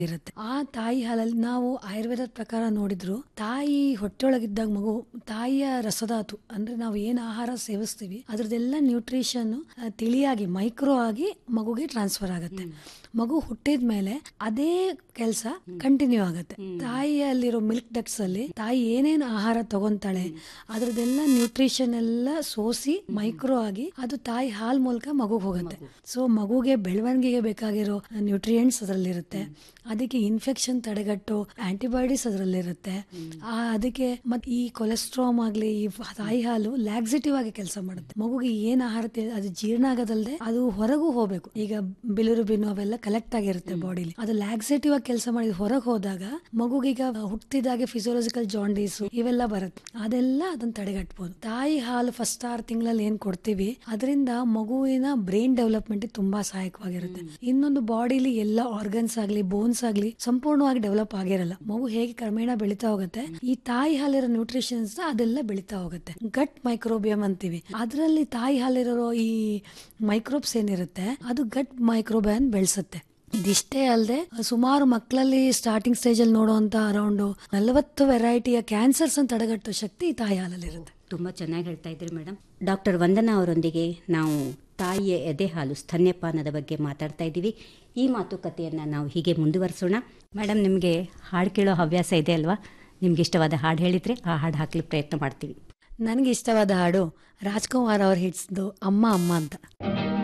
ಇರುತ್ತೆ ಆ ತಾಯಿ ಹಾಲಲ್ಲಿ ನಾವು ಆಯುರ್ವೇದದ ಪ್ರಕಾರ ನೋಡಿದ್ರು ತಾಯಿ ಹೊಟ್ಟೆಯೊಳಗಿದ್ದಾಗ ಮಗು ತಾಯಿಯ ರಸಧಾತು ಅಂದ್ರೆ ನಾವು ಏನ್ ಆಹಾರ ಸೇವಿಸ್ತೀವಿ ಅದ್ರದ್ದೆಲ್ಲ ನ್ಯೂಟ್ರಿಷನ್ ತಿಳಿಯಾಗಿ ಮೈಕ್ರೋ ಆಗಿ ಮಗುಗೆ ಟ್ರಾನ್ಸ್ಫರ್ ಆಗುತ್ತೆ ಮಗು ಹುಟ್ಟಿದ ಮೇಲೆ ಅದೇ ಕೆಲಸ ಕಂಟಿನ್ಯೂ ಆಗುತ್ತೆ ತಾಯಿಯಲ್ಲಿರೋ ಮಿಲ್ಕ್ ಡಕ್ಟ್ಸ್ ಅಲ್ಲಿ ತಾಯಿ ಏನೇನು ಆಹಾರ ತಗೊಂತಾಳೆ ಅದ್ರದ್ದೆಲ್ಲ ನ್ಯೂಟ್ರಿಷನ್ ಎಲ್ಲ ಸೋಸಿ ಮೈಕ್ರೋ ಆಗಿ ಅದು ತಾಯಿ ಹಾಲ್ ಮೂಲಕ ಮಗುಗೆ ಹೋಗುತ್ತೆ ಸೊ ಮಗುಗೆ ಬೆಳವಣಿಗೆಗೆ ಬೇಕಾಗಿರೋ ನ್ಯೂಟ್ರಿಯೆಂಟ್ಸ್ ಅದರಲ್ಲಿರುತ್ತೆ ಅದಕ್ಕೆ ಇನ್ಫೆಕ್ಷನ್ ತಡೆಗಟ್ಟೋ ಆಂಟಿಬಯೋಟಿಕ್ಸ್ ಅದರಲ್ಲಿರುತ್ತೆ ಆ ಅದಕ್ಕೆ ಮತ್ತೆ ಈ ಕೊಲೆಸ್ಟ್ರಾಮ್ ಆಗ್ಲಿ ಈ ಫ- ತಾಯಿ ಹಾಲು ಲ್ಯಾಕ್ಸಿಟಿವ್ ಆಗಿ ಕೆಲಸ ಮಾಡುತ್ತೆ ಮಗುಗೆ ಏನ್ ಆಹಾರ ತಿ- ಅದು ಜೀರ್ಣ ಆಗೋದಲ್ದೆ ಅದು ಹೊರಗೂ ಹೋಗ್ಬೇಕು ಈಗ ಬಿಲಿರುಬಿನ್ ಅವೆಲ್ಲ ಕಲೆಕ್ಟ್ ಆಗಿರುತ್ತೆ ಬಾಡಿಲಿ ಅದು ಲ್ಯಾಕ್ಸಿಟಿವ್ ಆಗಿ ಕೆಲಸ ಮಾಡಿ ಹೊರಗೆ ಹೋದಾಗ ಮಗುಗೀಗ ಹುಟ್ಟಿದಾಗೆ ಫಿಸಿಯೋಲಜಿಕಲ್ ಜಾಂಡೀಸ್ ಇವೆಲ್ಲ ಬರುತ್ತೆ ಅದೆಲ್ಲ ಅದನ್ನ ತಡೆಗಟ್ಬೋದು ತಾಯಿ ಹಾಲು ಫಸ್ಟ್ ಆರು ತಿಂಗಳಲ್ಲಿ ಏನ್ ಕೊಡ್ತೀವಿ ಅದರಿಂದ ಮಗುವಿನ ಬ್ರೈನ್ ಡೆವಲಪ್ಮೆಂಟ್ ತುಂಬಾ ಸಹಾಯಕವಾಗಿರುತ್ತೆ ಇನ್ನೊಂದು ಬಾಡಿಲಿ ಎಲ್ಲ ಆರ್ಗನ್ಸ್ ಆಗ್ಲಿ ಬೋನ್ಸ್ ಆಗ್ಲಿ ಸಂಪೂರ್ಣವಾಗಿ ಡೆವಲಪ್ ಆಗಿರಲ್ಲ ಮಗು ಹೇಗೆ ಕ್ರಮೇಣ ಬೆಳಿತಾ ಹೋಗುತ್ತೆ ಈ ತಾಯಿ ಹಾಲಿರೋ ನ್ಯೂಟ್ರಿಷನ್ಸ್ ಅದೆಲ್ಲ ಬೆಳಿತಾ ಹೋಗುತ್ತೆ ಗಟ್ ಮೈಕ್ರೋಬಿಯಂ ಅಂತೀವಿ ಅದರಲ್ಲಿ ತಾಯಿ ಹಾಲಿರೋ ಈ ಮೈಕ್ರೋಬ್ಸ್ ಏನಿರುತ್ತೆ ಅದು ಗಟ್ ಮೈಕ್ರೋಬಿಯನ್ ಬೆಳೆಸುತ್ತೆ ಇದಿಷ್ಟೇ ಅಲ್ಲದೆ ಸುಮಾರು ಮಕ್ಕಳಲ್ಲಿ ಸ್ಟಾರ್ಟಿಂಗ್ ಸ್ಟೇಜ್ ಅಲ್ಲಿ ನೋಡುವಂತ ಅರೌಂಡ್ ನಲವತ್ತು ವೆರೈಟಿಯ ಕ್ಯಾನ್ಸರ್ಸ್ ಅನ್ನು ತಡೆಗಟ್ಟೋ ಶಕ್ತಿ ಈ ತಾಯಿ ಹಾಲಲ್ಲಿರುತ್ತೆ ತುಂಬ ಚೆನ್ನಾಗಿ ಹೇಳ್ತಾ ಇದ್ರಿ ಮೇಡಮ್ ಡಾಕ್ಟರ್ ವಂದನಾ ಅವರೊಂದಿಗೆ ನಾವು ತಾಯಿಯ ಎದೆ ಹಾಲು ಸ್ತನ್ಯಪಾನದ ಬಗ್ಗೆ ಮಾತಾಡ್ತಾ ಇದ್ದೀವಿ ಈ ಮಾತುಕತೆಯನ್ನು ನಾವು ಹೀಗೆ ಮುಂದುವರಿಸೋಣ ಮೇಡಮ್ ನಿಮಗೆ ಹಾಡು ಕೇಳೋ ಹವ್ಯಾಸ ಇದೆ ಅಲ್ವಾ ನಿಮ್ಗೆ ಇಷ್ಟವಾದ ಹಾಡು ಹೇಳಿದರೆ ಆ ಹಾಡು ಹಾಕ್ಲಿಕ್ಕೆ ಪ್ರಯತ್ನ ಮಾಡ್ತೀವಿ ನನಗೆ ಇಷ್ಟವಾದ ಹಾಡು ರಾಜ್ಕುಮಾರ್ ಅವ್ರ ಹಿಟ್ಸ್ದು ಅಮ್ಮ ಅಮ್ಮ ಅಂತ